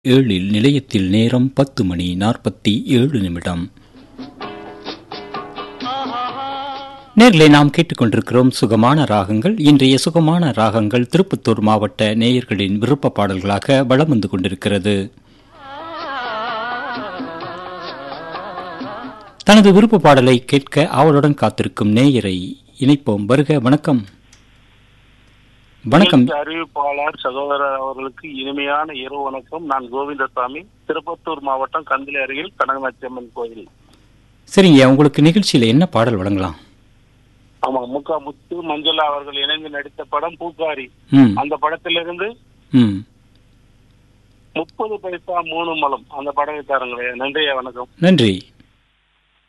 ஏழில் நிலையத்தில் நேரம் பத்து மணி நாற்பத்தி ஏழு நிமிடம் நேர்களை நாம் கேட்டுக்கொண்டிருக்கிறோம் சுகமான ராகங்கள் இன்றைய சுகமான ராகங்கள் திருப்பத்தூர் மாவட்ட நேயர்களின் விருப்ப பாடல்களாக வலம் வந்து கொண்டிருக்கிறது தனது விருப்ப பாடலை கேட்க ஆவலுடன் காத்திருக்கும் நேயரை இணைப்போம் வருக வணக்கம் வணக்கம் நிகழ்ச்சி அறிவிப்பாளர் சகோதரர் அவர்களுக்கு இனிமையான இரவு வணக்கம் நான் கோவிந்தசாமி திருப்பத்தூர் மாவட்டம் கந்திலி அருகில் கனகநாச்சியம்மன் கோயில் சரிங்க உங்களுக்கு நிகழ்ச்சியில என்ன பாடல் வழங்கலாம் ஆமா முக்கா முத்து மஞ்சளா அவர்கள் இணைந்து நடித்த படம் பூக்காரி ம் அந்த படத்திலிருந்து ம் முப்பது பைசா மூணு மலம் அந்த படத்தை தாருங்களே நன்றியா வணக்கம் நன்றி